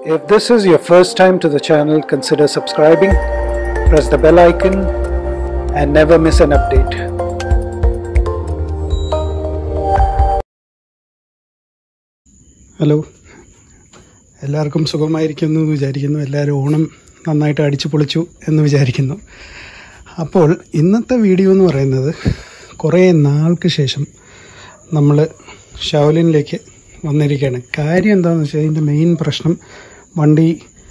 If this is your first time to the channel, consider subscribing, press the bell icon, and never miss an update. Hello എല്ലാവർക്കും സുഖമായിരിക്കുന്നു എന്ന് വിചാരിക്കുന്നു എല്ലാവരും ഓണം നന്നായിട്ട് അടിച്ചു പൊളിച്ചു എന്ന് വിചാരിക്കുന്നു അപ്പോൾ ഇന്നത്തെ വീഡിയോ എന്ന് പറയുന്നത് കുറേ നാൾക്ക് ശേഷം നമ്മൾ ഷവലിനിലേക്ക് വന്നിരിക്കുകയാണ് കാര്യം എന്താണെന്ന് വെച്ചാൽ ഇതിൻ്റെ മെയിൻ പ്രശ്നം വണ്ടി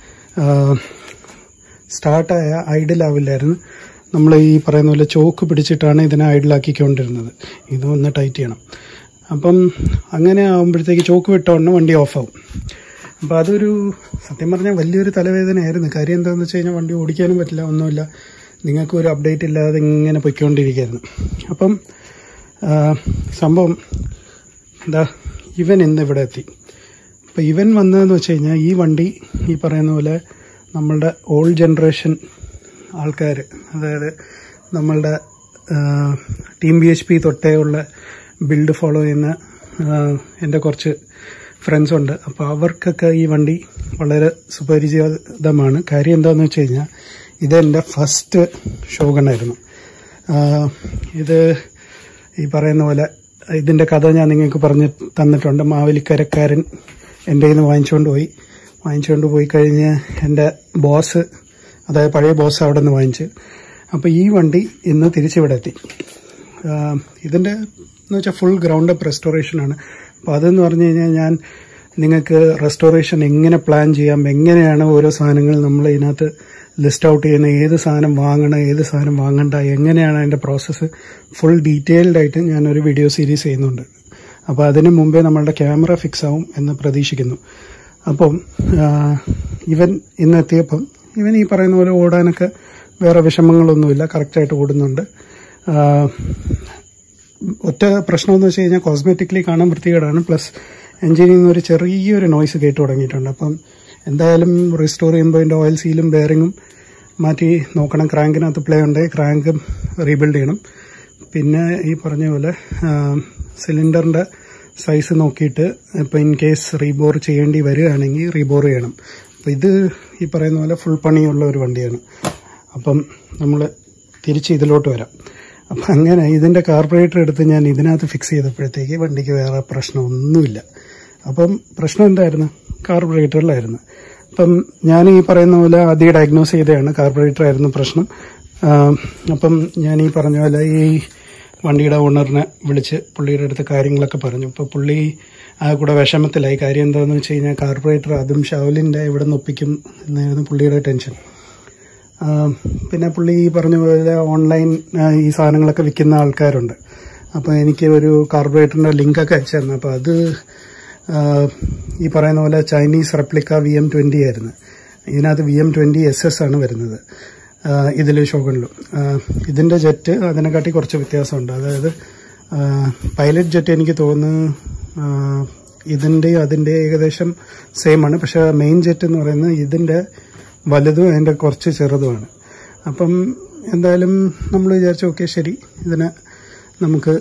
സ്റ്റാർട്ടായ ഐഡിലാവില്ലായിരുന്നു നമ്മൾ ഈ പറയുന്ന പോലെ ചോക്ക് പിടിച്ചിട്ടാണ് ഇതിനെ ഐഡിലാക്കിക്കൊണ്ടിരുന്നത് ഇത് ഒന്ന് ടൈറ്റ് ചെയ്യണം അപ്പം അങ്ങനെ ആകുമ്പോഴത്തേക്ക് ചോക്ക് വിട്ടോണ്ട് വണ്ടി ഓഫാവും അപ്പോൾ അതൊരു സത്യം പറഞ്ഞാൽ വലിയൊരു തലവേദനയായിരുന്നു കാര്യം എന്താണെന്ന് വെച്ച് കഴിഞ്ഞാൽ വണ്ടി ഓടിക്കാനും പറ്റില്ല ഒന്നുമില്ല നിങ്ങൾക്കും ഒരു അപ്ഡേറ്റ് ഇല്ലാതെ ഇങ്ങനെ പൊയ്ക്കൊണ്ടിരിക്കുകയായിരുന്നു അപ്പം ആ, സംഭവം എന്താ ഇവൻ ഇന്ന് ഇവിടെ എത്തി അപ്പോൾ ഇവൻ വന്നതെന്ന് വെച്ച് കഴിഞ്ഞാൽ ഈ വണ്ടി ഈ പറയുന്ന പോലെ നമ്മളുടെ ഓൾഡ് ജനറേഷൻ ആൾക്കാർ അതായത് നമ്മളുടെ ടീം ബി എച്ച് പി തൊട്ടേ ഉള്ള ബിൽഡ് ഫോളോ ചെയ്യുന്ന ആ, എൻ്റെ കുറച്ച് ഫ്രണ്ട്സ് ഉണ്ട് അപ്പോൾ അവർക്കൊക്കെ ഈ വണ്ടി വളരെ സുപരിചിതമാണ് കാര്യം എന്താണെന്ന് വെച്ച് കഴിഞ്ഞാൽ ഇതെൻ്റെ ഫസ്റ്റ് ഷോഗണായിരുന്നു ഇത് ഈ പറയുന്ന പോലെ ഇതിൻ്റെ കഥ ഞാൻ നിങ്ങൾക്ക് പറഞ്ഞ് തന്നിട്ടുണ്ട് മാവേലിക്കരക്കാരൻ എൻ്റെ കയ്യിൽ നിന്ന് വാങ്ങിച്ചുകൊണ്ട് പോയി വാങ്ങിച്ചുകൊണ്ട് പോയി കഴിഞ്ഞ് എൻ്റെ ബോസ് അതായത് പഴയ ബോസ് അവിടെ നിന്ന് വാങ്ങിച്ച് അപ്പോൾ ഈ വണ്ടി ഇന്ന് തിരിച്ചിവിടെ എത്തി ആഹ് ഇതിൻ്റെ എന്ന് വെച്ചാൽ ഫുൾ ഗ്രൗണ്ട് അപ്പ് റെസ്റ്റോറേഷനാണ് അപ്പോൾ അതെന്ന് പറഞ്ഞു കഴിഞ്ഞാൽ ഞാൻ നിങ്ങൾക്ക് റെസ്റ്റോറേഷൻ എങ്ങനെ പ്ലാൻ ചെയ്യാം എങ്ങനെയാണ് ഓരോ സാധനങ്ങൾ നമ്മൾ ഇതിനകത്ത് ലിസ്റ്റ് ഔട്ട് ചെയ്യുന്ന ഏത് സാധനം വാങ്ങണം ഏത് സാധനം വാങ്ങണ്ട എങ്ങനെയാണ് അതിൻ്റെ പ്രോസസ്സ് ഫുൾ ഡീറ്റെയിൽഡ് ആയിട്ട് ഞാനൊരു വീഡിയോ സീരീസ് ചെയ്യുന്നുണ്ട് അപ്പോൾ അതിന് മുമ്പേ നമ്മളുടെ ക്യാമറ ഫിക്സ് ആവും എന്ന് പ്രതീക്ഷിക്കുന്നു അപ്പം ആഹ് ഇവൻ ഇന്ന് എത്തിയപ്പം ഇവൻ ഈ പറയുന്ന പോലെ ഓടാനൊക്കെ വേറെ വിഷമങ്ങളൊന്നുമില്ല കറക്റ്റായിട്ട് ഓടുന്നുണ്ട് ആഹ് ഒറ്റ പ്രശ്നമെന്ന് വെച്ച് കഴിഞ്ഞാൽ കോസ്മെറ്റിക്കലി കാണാൻ വൃത്തികേടാണ് പ്ലസ് എഞ്ചിനിൽ നിന്ന് ഒരു ചെറിയൊരു നോയ്സ് കേട്ട് തുടങ്ങിയിട്ടുണ്ട് അപ്പം എന്തായാലും റീസ്റ്റോർ ചെയ്യുമ്പോൾ അതിൻ്റെ ഓയിൽ സീലും ബെയറിങ്ങും മാറ്റി നോക്കണം ക്രാങ്കിനകത്ത് പ്ലേ ഉണ്ട് ക്രാങ്കും റീബിൽഡ് ചെയ്യണം പിന്നെ ഈ പറഞ്ഞ പോലെ സിലിണ്ടറിൻ്റെ സൈസ് നോക്കിയിട്ട് ഇപ്പോൾ ഇൻ കേസ് റീബോർ ചെയ്യേണ്ടി വരികയാണെങ്കിൽ റീബോർ ചെയ്യണം അപ്പോൾ ഇത് ഈ പറയുന്ന പോലെ ഫുൾ പണിയുള്ള ഒരു വണ്ടിയാണ് അപ്പം നമ്മൾ തിരിച്ച് ഇതിലോട്ട് വരാം അപ്പം അങ്ങനെ ഇതിൻ്റെ കാർബറേറ്റർ എടുത്ത് ഞാൻ ഇതിനകത്ത് ഫിക്സ് ചെയ്തപ്പോഴത്തേക്ക് വണ്ടിക്ക് വേറെ പ്രശ്നമൊന്നുമില്ല അപ്പം പ്രശ്നം എന്തായിരുന്നു കാർബറേറ്ററിലായിരുന്നു അപ്പം ഞാൻ ഈ പറയുന്ന പോലെ ആദ്യം ഡയഗ്നോസ് ചെയ്തതാണ് കാർബറേറ്റർ ആയിരുന്നു പ്രശ്നം ആം, അപ്പം ഞാൻ ഈ പറഞ്ഞ പോലെ ഈ വണ്ടിയുടെ ഓണറിനെ വിളിച്ച് പുള്ളിയുടെ അടുത്ത് കാര്യങ്ങളൊക്കെ പറഞ്ഞു അപ്പോൾ പുള്ളി ആ കൂടെ വിഷമത്തിലായി കാര്യം എന്താണെന്ന് വെച്ച് കഴിഞ്ഞാൽ കാർബറേറ്റർ അതും ഷവലിൻ്റെ ഇവിടെ നിന്ന് ഒപ്പിക്കും എന്നായിരുന്നു പുള്ളിയുടെ ടെൻഷൻ ആ, പിന്നെ പുള്ളി ഈ പറഞ്ഞ പോലെ ഓൺലൈൻ ആ, ഈ സാധനങ്ങളൊക്കെ വിൽക്കുന്ന ആൾക്കാരുണ്ട് അപ്പോൾ എനിക്ക് ഒരു കാർബറേറ്ററിൻ്റെ ലിങ്കൊക്കെ അയച്ചു തന്നു അപ്പോൾ അത് ആ, ഈ പറയുന്ന പോലെ Chinese replica V M twenty ആയിരുന്നു ഇതിനകത്ത് V M twenty S S ആണ് വരുന്നത് ഇതിൽ ഷോഗണിലും ഇതിൻ്റെ ജെറ്റ് അതിനെക്കാട്ടി കുറച്ച് വ്യത്യാസമുണ്ട് അതായത് പൈലറ്റ് ജെറ്റ് എനിക്ക് തോന്നുന്നു ആ, ഇതിൻ്റെ അതിൻ്റെ ഏകദേശം സെയിം ആണ് പക്ഷേ മെയിൻ ജെറ്റ് എന്ന് പറയുന്നത് ഇതിൻ്റെ വലുതും അതിൻ്റെ കുറച്ച് ചെറുതുമാണ് അപ്പം എന്തായാലും നമ്മൾ വിചാരിച്ചു ഓക്കെ ശരി ഇതിനെ നമുക്ക്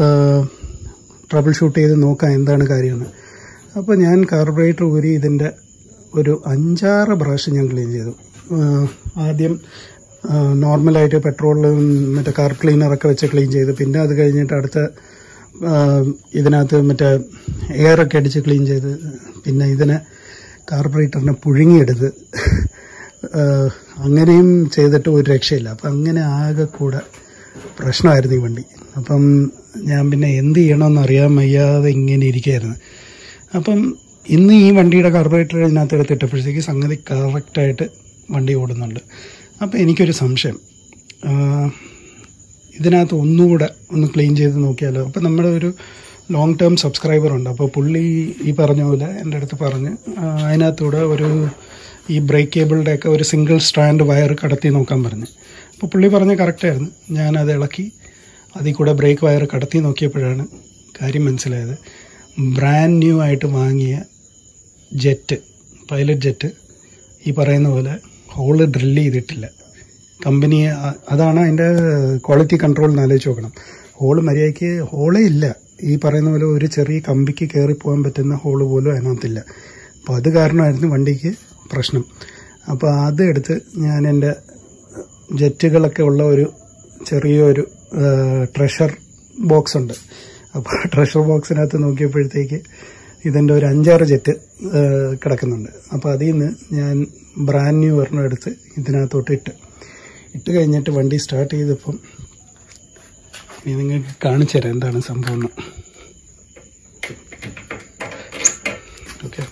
ട്രബിൾ ഷൂട്ട് ചെയ്ത് നോക്കാം എന്താണ് കാര്യമെന്ന് അപ്പോൾ ഞാൻ കാർബറേറ്റർ ഊരി ഇതിൻ്റെ ഒരു അഞ്ചാറ് പ്രാവശ്യം ഞാൻ ക്ലീൻ ചെയ്തു ആ, ആദ്യം ആ, നോർമലായിട്ട് പെട്രോളിലും മറ്റേ കാർ ക്ലീനറൊക്കെ വെച്ച് ക്ലീൻ ചെയ്തു പിന്നെ അത് കഴിഞ്ഞിട്ട് അടുത്ത ആ, ഇതിനകത്ത് മറ്റേ എയറൊക്കെ അടിച്ച് ക്ലീൻ ചെയ്ത് പിന്നെ ഇതിനെ കാർബറേറ്ററിനെ പുഴുങ്ങിയെടുത്ത് ആ, അങ്ങനെയും ചെയ്തിട്ട് ഒരു രക്ഷയില്ല അപ്പം അങ്ങനെ ആകെ കൂടെ പ്രശ്നമായിരുന്നു ഈ വണ്ടി അപ്പം ഞാൻ പിന്നെ എന്ത് ചെയ്യണമെന്ന് അറിയാൻ വയ്യാതെ ഇങ്ങനെ ഇരിക്കുകയായിരുന്നു അപ്പം ഇന്ന് ഈ വണ്ടിയുടെ കാർബറേറ്റർ ഇതിനകത്ത് എടുത്തിട്ടപ്പോഴത്തേക്ക് സംഗതി കറക്റ്റായിട്ട് വണ്ടി ഓടുന്നുണ്ട് അപ്പം എനിക്കൊരു സംശയം ആ, ഇതിനകത്ത് ഒന്നുകൂടെ ഒന്ന് ക്ലീൻ ചെയ്ത് നോക്കിയാലോ അപ്പം നമ്മുടെ ഒരു ലോങ് ടേം സബ്സ്ക്രൈബർ ഉണ്ട് അപ്പോൾ പുള്ളി ഈ പറഞ്ഞ പോലെ എൻ്റെ അടുത്ത് പറഞ്ഞ് ആ, അതിനകത്തൂടെ ഒരു ഈ ബ്രേക്ക് കേബിളുടെ ഒക്കെ ഒരു സിംഗിൾ സ്ട്രാൻഡ് വയർ കടത്തി നോക്കാൻ പറഞ്ഞു അപ്പോൾ പുള്ളി പറഞ്ഞ കറക്റ്റായിരുന്നു ഞാനത് ഇളക്കി അതിൽ കൂടെ ബ്രേക്ക് വയർ കടത്തി നോക്കിയപ്പോഴാണ് കാര്യം മനസ്സിലായത് ബ്രാൻഡ് ന്യൂ ആയിട്ട് വാങ്ങിയ ജെറ്റ് പൈലറ്റ് ജെറ്റ് ഈ പറയുന്ന പോലെ ഹോള് ഡ്രില്ല് ചെയ്തിട്ടില്ല കമ്പനി അതാണ് അതിൻ്റെ ക്വാളിറ്റി കൺട്രോൾ എന്ന് ആലോചിച്ച് നോക്കണം ഹോള് മര്യാദയ്ക്ക് ഹോളേ ഇല്ല ഈ പറയുന്ന പോലെ ഒരു ചെറിയ കമ്പിക്ക് കയറി പോകാൻ പറ്റുന്ന ഹോള് പോലും അതിനകത്തില്ല അപ്പോൾ അത് കാരണമായിരുന്നു വണ്ടിക്ക് പ്രശ്നം അപ്പോൾ അത് എടുത്ത് ഞാൻ എൻ്റെ ജെറ്റുകളൊക്കെ ഉള്ള ഒരു ചെറിയൊരു ട്രഷർ ബോക്സ് ഉണ്ട് അപ്പോൾ ട്രഷർ ബോക്സിനകത്ത് നോക്കിയപ്പോഴത്തേക്ക് ഇതിൻ്റെ ഒരു അഞ്ചാറ് ജെറ്റ് കിടക്കുന്നുണ്ട് അപ്പോൾ അതിൽ നിന്ന് ഞാൻ ബ്രാൻഡ് ന്യൂ ഒരെണ്ണം എടുത്ത് ഇതിനകത്തോട്ട് ഇട്ട് ഇട്ട് കഴിഞ്ഞിട്ട് വണ്ടി സ്റ്റാർട്ട് ചെയ്തപ്പം ഇനി നിങ്ങൾക്ക് കാണിച്ചു തരാം എന്താണ് സംഭവം എന്ന് ഓക്കെ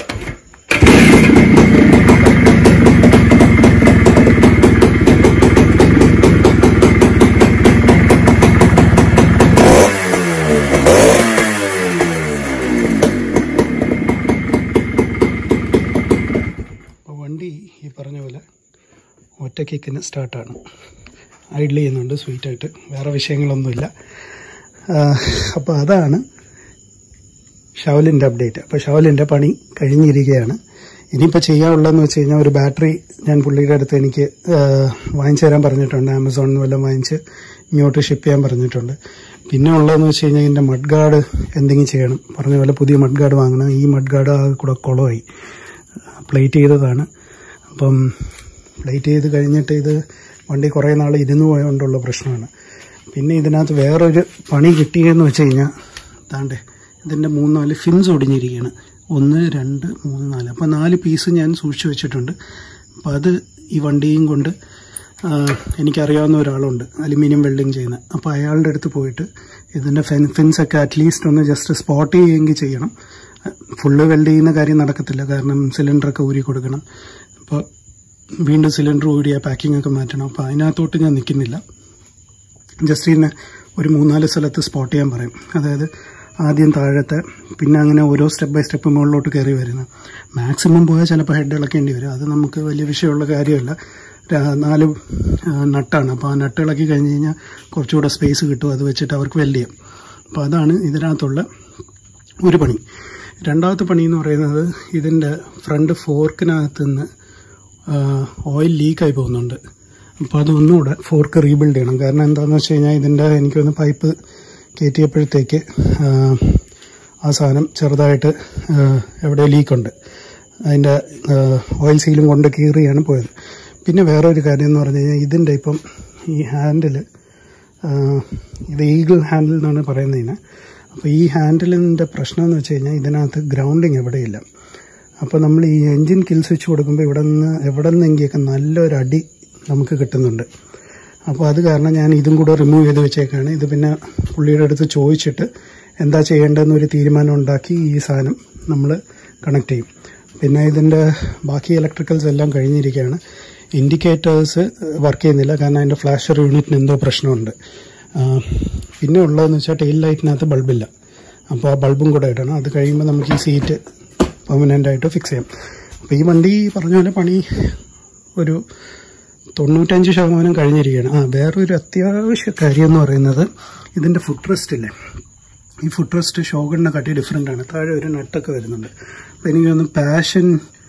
അപ്പോൾ വണ്ടി ഈ പറഞ്ഞ പോലെ ഒറ്റ കിക്കിന് സ്റ്റാർട്ടാണ് ഐഡിൽ ചെയ്യുന്നുണ്ട് സ്വീറ്റായിട്ട് വേറെ വിഷയങ്ങളൊന്നുമില്ല അപ്പോൾ അതാണ് ഷവലിൻ്റെ അപ്ഡേറ്റ് അപ്പോൾ ഷവലിൻ്റെ പണി കഴിഞ്ഞിരിക്കുകയാണ് ഇനിയിപ്പോൾ ചെയ്യാനുള്ളതെന്ന് വെച്ച് കഴിഞ്ഞാൽ ഒരു ബാറ്ററി ഞാൻ പുള്ളിയുടെ അടുത്ത് എനിക്ക് ആ, വാങ്ങിച്ചു തരാൻ പറഞ്ഞിട്ടുണ്ട് ആമസോണിൽ നിന്ന് വല്ലതും വാങ്ങിച്ച് ഇങ്ങോട്ട് ഷിപ്പ് ചെയ്യാൻ പറഞ്ഞിട്ടുണ്ട് പിന്നെ ഉള്ളതെന്ന് വെച്ച് കഴിഞ്ഞാൽ ഇതിൻ്റെ മഡ് ഗാർഡ് എന്തെങ്കിലും ചെയ്യണം പറഞ്ഞ പോലെ പുതിയ മഡ് ഗാർഡ് വാങ്ങണം ഈ മഡ് ഗാർഡ് ആകെ കൂടെ കുളമായി പ്ലേറ്റ് ചെയ്തതാണ് അപ്പം പ്ലേറ്റ് ചെയ്ത് കഴിഞ്ഞിട്ട് ഇത് വണ്ടി കുറേ നാൾ ഇരുന്ന് പോയതുകൊണ്ടുള്ള പ്രശ്നമാണ് പിന്നെ ഇതിനകത്ത് വേറൊരു പണി കിട്ടിയെന്ന് വെച്ച് കഴിഞ്ഞാൽ താണ്ടേ ഇതിൻ്റെ മൂന്ന് നാല് ഫിൻസ് ഒടിഞ്ഞിരിക്കുകയാണ് ഒന്ന് രണ്ട് മൂന്ന് നാല് അപ്പോൾ നാല് പീസ് ഞാൻ സൂക്ഷിച്ചു വെച്ചിട്ടുണ്ട് അപ്പോൾ അത് ഈ വണ്ടിയും കൊണ്ട് ആ, എനിക്കറിയാവുന്ന ഒരാളുണ്ട് അലുമിനിയം വെൽഡിങ് ചെയ്യുന്ന അപ്പോൾ അയാളുടെ അടുത്ത് പോയിട്ട് ഇതിൻ്റെ ഫെൻ ഫിൻസൊക്കെ അറ്റ്ലീസ്റ്റ് ഒന്ന് ജസ്റ്റ് സ്പോട്ട് ചെയ്യുമെങ്കിൽ ചെയ്യണം ഫുള്ള് വെൽഡ് ചെയ്യുന്ന കാര്യം നടക്കത്തില്ല കാരണം സിലിണ്ടറൊക്കെ ഊരി കൊടുക്കണം അപ്പോൾ വീണ്ടും സിലിണ്ടർ ഊരിയ പാക്കിംഗ് ഒക്കെ മാറ്റണം അപ്പോൾ അതിനകത്തോട്ട് ഞാൻ നിൽക്കുന്നില്ല ജസ്റ്റ് ഇന്ന് ഒരു മൂന്നാല് സ്ഥലത്ത് സ്പോട്ട് ചെയ്യാൻ പറയും അതായത് ആദ്യം താഴത്തെ പിന്നെ അങ്ങനെ ഓരോ സ്റ്റെപ്പ് ബൈ സ്റ്റെപ്പ് മുകളിലോട്ട് കയറി വരുന്നത് മാക്സിമം പോയാൽ ചിലപ്പോൾ ഹെഡ് ഇളക്കേണ്ടി വരും അത് നമുക്ക് വലിയ വിഷയമുള്ള കാര്യമല്ല രാ- നാല് ആ, നട്ടാണ് അപ്പോൾ ആ നട്ട് ഇളക്കി കഴിഞ്ഞ് കഴിഞ്ഞാൽ കുറച്ചുകൂടെ സ്പേസ് കിട്ടും അത് വെച്ചിട്ട് അവർക്ക് വെൽഡ് ചെയ്യാം അപ്പോൾ അതാണ് ഇതിനകത്തുള്ള ഒരു പണി രണ്ടാമത്തെ പണി എന്ന് പറയുന്നത് ഇതിൻ്റെ ഫ്രണ്ട് ഫോർക്കിനകത്ത് നിന്ന് ഓയിൽ ലീക്കായി പോകുന്നുണ്ട് അപ്പോൾ അതൊന്നുകൂടെ ഫോർക്ക് റീബിൽഡ് ചെയ്യണം കാരണം എന്താണെന്ന് വെച്ച് കഴിഞ്ഞാൽ ഇതിൻ്റെ എനിക്കൊന്ന് പൈപ്പ് കയറ്റിയപ്പോഴത്തേക്ക് ആ, ആ സാധനം ചെറുതായിട്ട് ആ, എവിടെ ലീക്കുണ്ട് അതിൻ്റെ ഓയിൽ സീലും കൊണ്ട് കീറിയാണ് പോയത് പിന്നെ വേറൊരു കാര്യം എന്ന് പറഞ്ഞു കഴിഞ്ഞാൽ ഇതിൻ്റെ ഇപ്പം ഈ ഹാൻഡിൽ ഇത് ഈഗിൾ ഹാൻഡിൽ എന്നാണ് പറയുന്നതിന് അപ്പോൾ ഈ ഹാൻഡിലിൻ്റെ പ്രശ്നം എന്ന് വെച്ച് കഴിഞ്ഞാൽ ഇതിനകത്ത് ഗ്രൗണ്ടിങ് എവിടെയില്ല അപ്പോൾ നമ്മൾ ഈ എൻജിൻ കിൽ സ്വിച്ച് കൊടുക്കുമ്പോൾ ഇവിടെ നിന്ന് എവിടെ നിന്നെങ്കിലൊക്കെ നല്ലൊരു അടി നമുക്ക് കിട്ടുന്നുണ്ട് അപ്പോൾ അത് കാരണം ഞാൻ ഇതും കൂടെ റിമൂവ് ചെയ്ത് വെച്ചേക്കാണ് ഇത് പിന്നെ പുള്ളിയുടെ അടുത്ത് ചോദിച്ചിട്ട് എന്താ ചെയ്യേണ്ടതെന്നൊരു തീരുമാനം ഉണ്ടാക്കി ഈ സാധനം നമ്മൾ കണക്ട് ചെയ്യും പിന്നെ ഇതിൻ്റെ ബാക്കി ഇലക്ട്രിക്കൽസ് എല്ലാം കഴിഞ്ഞിരിക്കുകയാണ് ഇൻഡിക്കേറ്റേഴ്സ് വർക്ക് ചെയ്യുന്നില്ല കാരണം അതിൻ്റെ ഫ്ലാഷർ യൂണിറ്റിന് എന്തോ പ്രശ്നമുണ്ട് ആ, പിന്നെ ഉള്ളതെന്ന് വെച്ചാൽ ടെയിൽ ലൈറ്റിനകത്ത് ബൾബില്ല അപ്പോൾ ആ ബൾബും കൂടെ ഇടണം അത് കഴിയുമ്പോൾ നമുക്ക് ഈ സീറ്റ് പെർമനൻ്റ് ആയിട്ട് ഫിക്സ് ചെയ്യാം അപ്പോൾ ഈ വണ്ടി പറഞ്ഞ പോലെ പണി ഒരു തൊണ്ണൂറ്റഞ്ച് ശതമാനം കഴിഞ്ഞിരിക്കുകയാണ് ആ വേറൊരു അത്യാവശ്യ കാര്യം എന്ന് പറയുന്നത് ഇതിൻ്റെ ഫുഡ് റെസ്റ്റ് ഇല്ലേ ഈ ഫുഡ് റെസ്റ്റ് ഷോഗണിനെ കാട്ടി ഡിഫറെൻ്റ് ആണ് താഴെ ഒരു നട്ടൊക്കെ വരുന്നുണ്ട് അപ്പോൾ എനിക്ക് തോന്നുന്നു പാഷൻ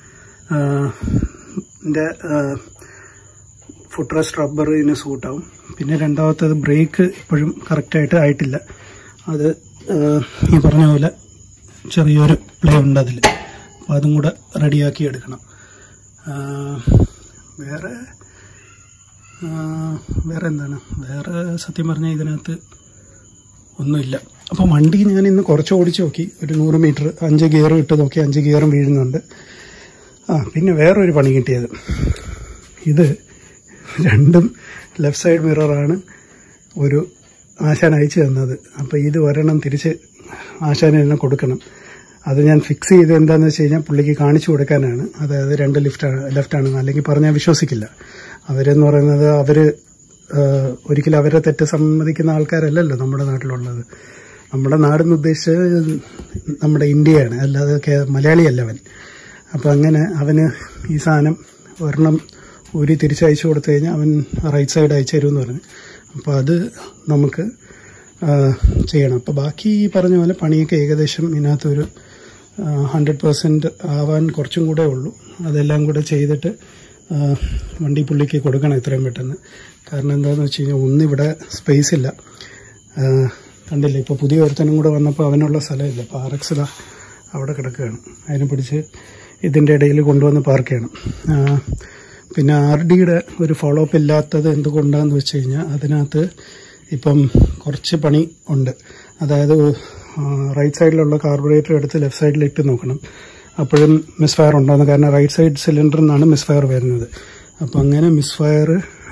ഫുഡ് റെസ്റ്റ് റബ്ബറിന് സൂട്ടാവും പിന്നെ രണ്ടാമത്തത് ബ്രേക്ക് ഇപ്പോഴും കറക്റ്റായിട്ട് ആയിട്ടില്ല അത് ആ, ഈ പറഞ്ഞ പോലെ ചെറിയൊരു പ്ലേ ഉണ്ട് അതിൽ അപ്പോൾ അതും കൂടെ റെഡിയാക്കി എടുക്കണം ആ, വേറെ ആ, വേറെ എന്താണ് വേറെ സത്യം പറഞ്ഞാൽ ഇതിനകത്ത് ഒന്നുമില്ല അപ്പോൾ വണ്ടി ഞാൻ ഇന്ന് കുറച്ച് ഓടിച്ച് നോക്കി ഒരു നൂറ് മീറ്റർ അഞ്ച് ഗിയർ ഇട്ട് നോക്കി അഞ്ച് ഗിയറും വീഴുന്നുണ്ട് ആ പിന്നെ വേറൊരു പണി കിട്ടിയത് ഇത് രണ്ടും ലെഫ്റ്റ് സൈഡ് മിററാണ് ഒരു ആശാൻ അയച്ചു തന്നത് അപ്പോൾ ഇത് ഒരെണ്ണം തിരിച്ച് ആശാന് തന്നെ കൊടുക്കണം അത് ഞാൻ ഫിക്സ് ചെയ്ത് എന്താണെന്ന് വെച്ച് കഴിഞ്ഞാൽ പുള്ളിക്ക് കാണിച്ചു കൊടുക്കാനാണ് അതായത് രണ്ട് ലിഫ്റ്റാണ് ലെഫ്റ്റാണ് അല്ലെങ്കിൽ പറഞ്ഞാൽ വിശ്വസിക്കില്ല അവരെന്ന് പറയുന്നത് അവർ ഒരിക്കലും അവരെ തെറ്റ് സമ്മതിക്കുന്ന ആൾക്കാരല്ലല്ലോ നമ്മുടെ നാട്ടിലുള്ളത് നമ്മുടെ നാടെന്ന് ഉദ്ദേശിച്ചത് നമ്മുടെ ഇന്ത്യയാണ് അല്ലാതെ കേ- മലയാളിയല്ല അവൻ അപ്പോൾ അങ്ങനെ അവന് ഈ സാധനം ഒരെണ്ണം ഊരി തിരിച്ചയച്ചു കൊടുത്തു കഴിഞ്ഞാൽ അവൻ റൈറ്റ് സൈഡ് അയച്ചു തരുമെന്ന് പറഞ്ഞു അപ്പോൾ അത് നമുക്ക് ആ, ചെയ്യണം അപ്പോൾ ബാക്കി ഈ പറഞ്ഞ പോലെ പണിയൊക്കെ ഏകദേശം ഇതിനകത്തൊരു ഹൺഡ്രഡ് പെർസെൻറ്റ് ആവാൻ കുറച്ചും കൂടെ ഉള്ളൂ അതെല്ലാം കൂടെ ചെയ്തിട്ട് ആ, വണ്ടി പുള്ളിക്ക് കൊടുക്കണം എത്രയും പെട്ടെന്ന് കാരണം എന്താണെന്ന് വെച്ച് കഴിഞ്ഞാൽ ഒന്നിവിടെ സ്പേസ് ഇല്ല ആ, കണ്ടില്ലേ ഇപ്പോൾ പുതിയ ഒരുത്തനും കൂടെ വന്നപ്പോൾ അവനുള്ള സ്ഥലമില്ല അപ്പോൾ ആർ എക്സ് അവിടെ കിടക്കുകയാണ് അതിനെ പിടിച്ച് ഇതിൻ്റെ ഇടയിൽ കൊണ്ടുവന്ന് പാർക്ക് ചെയ്യണം ആ, പിന്നെ ആർ ഡിയുടെ ഒരു ഫോളോ അപ്പ് ഇല്ലാത്തത് എന്തുകൊണ്ടാന്ന് വെച്ച് കഴിഞ്ഞാൽ അതിനകത്ത് ഇപ്പം കുറച്ച് പണി ഉണ്ട് അതായത് റൈറ്റ് സൈഡിലുള്ള കാർബറേറ്റർ എടുത്ത് ലെഫ്റ്റ് സൈഡിൽ ഇട്ട് നോക്കണം അപ്പോഴും മിസ് ഫയർ ഉണ്ടാകുന്നു കാരണം റൈറ്റ് സൈഡ് സിലിണ്ടറിൽ നിന്നാണ് മിസ് ഫയർ വരുന്നത് അപ്പം അങ്ങനെ മിസ് ഫയർ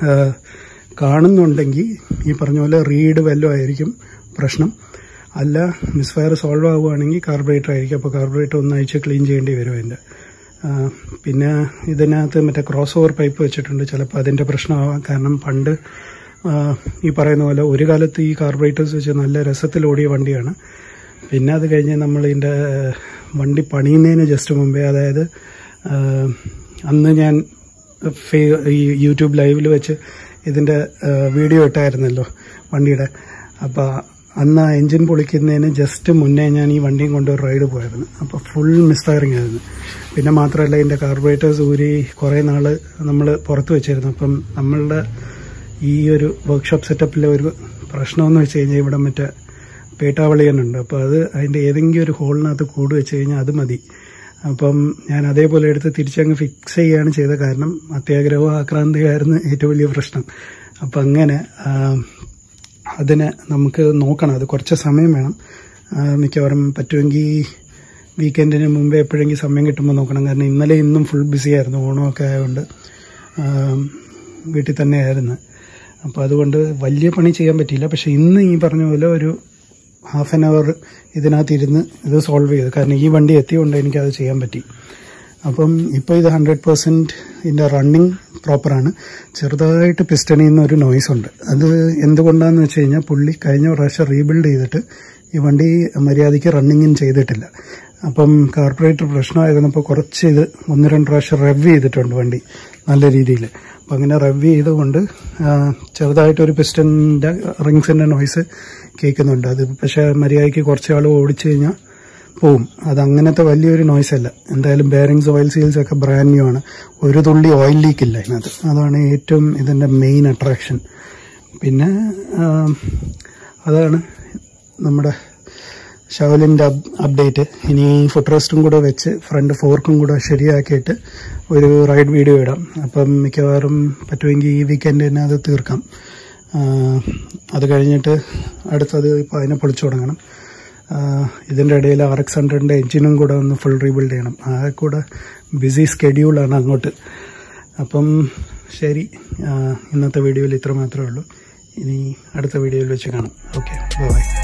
കാണുന്നുണ്ടെങ്കിൽ ഈ പറഞ്ഞ പോലെ റീഡ് വല്ലതും ആയിരിക്കും പ്രശ്നം അല്ല മിസ് ഫയർ സോൾവ് ആവുകയാണെങ്കിൽ കാർബറേറ്റർ ആയിരിക്കും അപ്പോൾ കാർബറേറ്റർ ഒന്നാഴ്ച ക്ലീൻ ചെയ്യേണ്ടി വരും അതിൻ്റെ ആ, പിന്നെ ഇതിനകത്ത് മറ്റേ ക്രോസ് ഓവർ പൈപ്പ് വെച്ചിട്ടുണ്ട് ചിലപ്പോൾ അതിൻ്റെ പ്രശ്നമാവാം കാരണം പണ്ട് ആ, ഈ പറയുന്ന പോലെ ഒരു കാലത്ത് ഈ കാർബറേറ്റേഴ്സ് വെച്ച് നല്ല രസത്തിൽ ഓടിയ വണ്ടിയാണ് പിന്നെ അത് കഴിഞ്ഞ് നമ്മൾ ഇതിൻ്റെ വണ്ടി പണിയുന്നതിന് ജസ്റ്റ് മുമ്പേ അതായത് ആ, അന്ന് ഞാൻ ഫേ- ഈ യൂട്യൂബ് ലൈവിൽ വെച്ച് ഇതിൻ്റെ വീഡിയോ ഇട്ടായിരുന്നല്ലോ വണ്ടിയുടെ അപ്പോൾ അന്ന് ആ എൻജിൻ പൊളിക്കുന്നതിന് ജസ്റ്റ് മുന്നേ ഞാൻ ഈ വണ്ടിയും കൊണ്ട് ഒരു റൈഡ് പോയായിരുന്നു അപ്പോൾ ഫുൾ മിസ് ഫയറിംഗ് ആയിരുന്നു പിന്നെ മാത്രമല്ല ഇതിൻ്റെ കാർബറേറ്റേഴ്സ് ഊരി കുറേ നാൾ നമ്മൾ പുറത്ത് വെച്ചിരുന്നു അപ്പം നമ്മളുടെ ഈ ഒരു വർക്ക്ഷോപ്പ് സെറ്റപ്പിലെ ഒരു പ്രശ്നമെന്ന് വെച്ച് കഴിഞ്ഞാൽ ഇവിടെ മറ്റേ പേട്ടാവളിയനുണ്ട് അപ്പോൾ അത് അതിൻ്റെ ഏതെങ്കിലും ഒരു ഹോളിനകത്ത് കൂട് വെച്ച് കഴിഞ്ഞാൽ അത് മതി അപ്പം ഞാൻ അതേപോലെ എടുത്ത് തിരിച്ചങ്ങ് ഫിക്സ് ചെയ്യുകയാണ് ചെയ്ത കാരണം അത്യാഗ്രഹവും ആക്രാന്തിയായിരുന്നു ഏറ്റവും വലിയ പ്രശ്നം അപ്പം അങ്ങനെ ആ, അതിന് നമുക്ക് നോക്കണം അത് കുറച്ച് സമയം വേണം ആ, മിക്കവാറും പറ്റുമെങ്കിൽ വീക്കെൻഡിന് മുമ്പേ എപ്പോഴെങ്കിലും സമയം കിട്ടുമ്പോൾ നോക്കണം കാരണം ഇന്നലെ ഇന്നും ഫുൾ ബിസി ആയിരുന്നു ഓണമൊക്കെ ആയതുകൊണ്ട് ആ, വീട്ടിൽ തന്നെയായിരുന്നു അപ്പോൾ അതുകൊണ്ട് വലിയ പണി ചെയ്യാൻ പറ്റിയില്ല പക്ഷെ ഇന്ന് ഈ പറഞ്ഞ പോലെ ഒരു ഹാഫ് ആൻ അവർ ഇതിനകത്ത് ഇരുന്ന് ഇത് സോൾവ് ചെയ്തു കാരണം ഈ വണ്ടി എത്തിയതുകൊണ്ട് എനിക്കത് ചെയ്യാൻ പറ്റി അപ്പം ഇപ്പോൾ ഇത് ഹൺഡ്രഡ് പെർസെൻറ്റ് ഇതിൻ്റെ റണ്ണിങ് പ്രോപ്പറാണ് ചെറുതായിട്ട് പിസ്റ്റണിൽ നിന്ന് ഒരു നോയ്സ് ഉണ്ട് അത് എന്തുകൊണ്ടാന്ന് വെച്ച് കഴിഞ്ഞാൽ പുള്ളി കഴിഞ്ഞ പ്രാവശ്യം റീബിൽഡ് ചെയ്തിട്ട് ഈ വണ്ടി മര്യാദയ്ക്ക് റണ്ണിങ്ങും ചെയ്തിട്ടില്ല അപ്പം കാർപ്പറേറ്റർ പ്രശ്നമായിരുന്നപ്പോൾ കുറച്ച് ഇത് ഒന്ന് രണ്ട് പ്രാവശ്യം റെവ് ചെയ്തിട്ടുണ്ട് വണ്ടി നല്ല രീതിയിൽ അപ്പം അങ്ങനെ റെവ് ചെയ്തുകൊണ്ട് ആ, ചെറുതായിട്ടൊരു പിസ്റ്റണിൻ്റെ റിങ്സിൻ്റെ നോയ്സ് കേൾക്കുന്നുണ്ട് അത് പക്ഷേ മര്യാദയ്ക്ക് കുറച്ച് ആൾ ഓടിച്ചു കഴിഞ്ഞാൽ പോവും അത് അങ്ങനത്തെ വലിയൊരു നോയ്സ് അല്ല എന്തായാലും ബെയറിങ്സ് ഓയിൽ സീൽസ് ഒക്കെ ബ്രാൻഡ് ന്യൂ ആണ് ഒരു തുള്ളി ഓയിൽ ലീക്ക് ഇല്ല ഇതിനകത്ത് അതാണ് ഏറ്റവും ഇതിൻ്റെ മെയിൻ അട്രാക്ഷൻ പിന്നെ ആ, അതാണ് നമ്മുടെ ഷവലിൻ്റെ അപ്ഡേറ്റ് ഇനി ഫുഡ് റെസ്റ്റും കൂടെ വെച്ച് ഫ്രണ്ട് ഫോർക്കും കൂടെ ശരിയാക്കിയിട്ട് ഒരു റൈഡ് വീഡിയോ ഇടാം അപ്പം മിക്കവാറും പറ്റുമെങ്കിൽ ഈ വീക്കെൻഡ് തന്നെ അത് തീർക്കാം ആ, അത് കഴിഞ്ഞിട്ട് അടുത്തത് ഇപ്പോൾ അതിനെ പൊളിച്ചു തുടങ്ങണം ആ, ഇതിൻ്റെ ഇടയിൽ ആർ എക്സ് ഹൺഡ്രഡിൻ്റെ എഞ്ചിനും കൂടെ ഒന്ന് ഫുൾ റീബിൽഡ് ചെയ്യണം ആ കൂടെ ബിസി സ്കെഡ്യൂളാണ് അങ്ങോട്ട് അപ്പം ശരി ആ, ഇന്നത്തെ വീഡിയോയിൽ ഇത്ര മാത്രമേ ഉള്ളൂ ഇനി അടുത്ത വീഡിയോയിൽ വെച്ച് കാണാം ഓക്കെ ബൈ